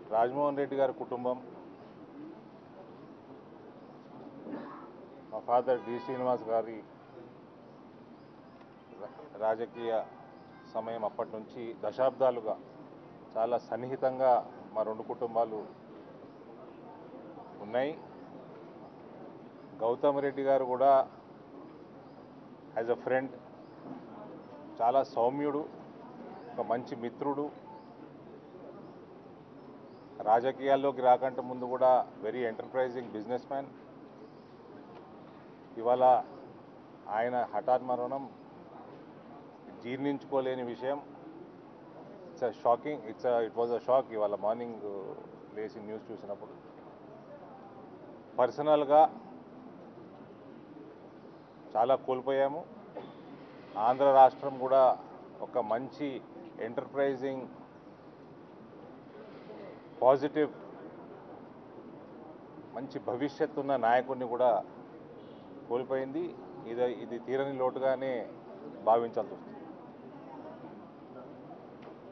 రాజమోహన్ రెడ్డి గారి కుటుంబం మా ఫాదర్ డి శ్రీనివాస్ గారి రా- రాజకీయ సమయం అప్పటి నుంచి దశాబ్దాలుగా చాలా సన్నిహితంగా మా రెండు కుటుంబాలు ఉన్నాయి గౌతమ్ రెడ్డి గారు కూడా యాజ్ అ ఫ్రెండ్ చాలా సౌమ్యుడు ఒక మంచి మిత్రుడు రాజకీయాల్లోకి రాకంటే ముందు కూడా వెరీ ఎంటర్ప్రైజింగ్ బిజినెస్ మ్యాన్ ఇవాళ ఆయన హఠాత్ మరణం జీర్ణించుకోలేని విషయం it's a shocking it's it was a shock ఇవాళ మార్నింగ్ లేచి న్యూస్ చూసినప్పుడు పర్సనల్గా చాలా కోల్పోయాము ఆంధ్ర రాష్ట్రం కూడా ఒక మంచి ఎంటర్ప్రైజింగ్ పాజిటివ్ మంచి భవిష్యత్తు ఉన్న నాయకుడిని కూడా కోల్పోయింది ఇది ఇది తీరని లోటుగానే భావించాల్సి వస్తుంది